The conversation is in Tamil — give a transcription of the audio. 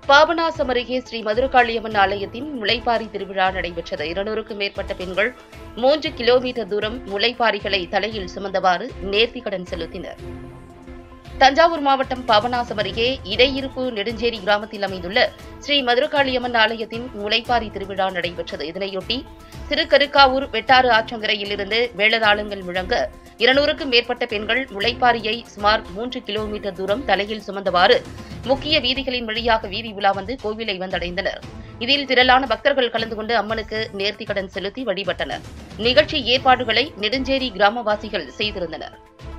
பாபநாசம் அருகே ஸ்ரீ மதுரகாளியம்மன் ஆலயத்தின் முளைப்பாரி திருவிழா நடைபெற்றது இருநூறுக்கும் மேற்பட்ட பெண்கள் மூன்று கிலோமீட்டர் தூரம் முளைப்பாரிகளை தலையில் சுமந்தவாறு நேர்த்திக்கடன் செலுத்தினர் தஞ்சாவூர் மாவட்டம் பாபநாசம் அருகே இடையிருப்பு நெடுஞ்சேரி கிராமத்தில் அமைந்துள்ள ஸ்ரீ மதுரகாளியம்மன் ஆலயத்தின் முளைப்பாரி திருவிழா நடைபெற்றது இதனையொட்டி திருக்கருக்காவூர் வெட்டாறு ஆற்றங்கரையிலிருந்து வேளதாளங்கள் முழங்க இருநூறுக்கும் மேற்பட்ட பெண்கள் முளைப்பாரியை சுமார் மூன்று கிலோமீட்டர் தூரம் தலையில் சுமந்தவாறு முக்கிய வீதிகளின் வழியாக வீதி உலா வந்து கோவிலை வந்தடைந்தனர் இதில் திரளான பக்தர்கள் கலந்து கொண்டு அம்மனுக்கு நேர்த்திக்கடன் செலுத்தி வழிபட்டனர் நிகழ்ச்சி ஏற்பாடுகளை நெடுஞ்சேரி கிராமவாசிகள் செய்திருந்தனர்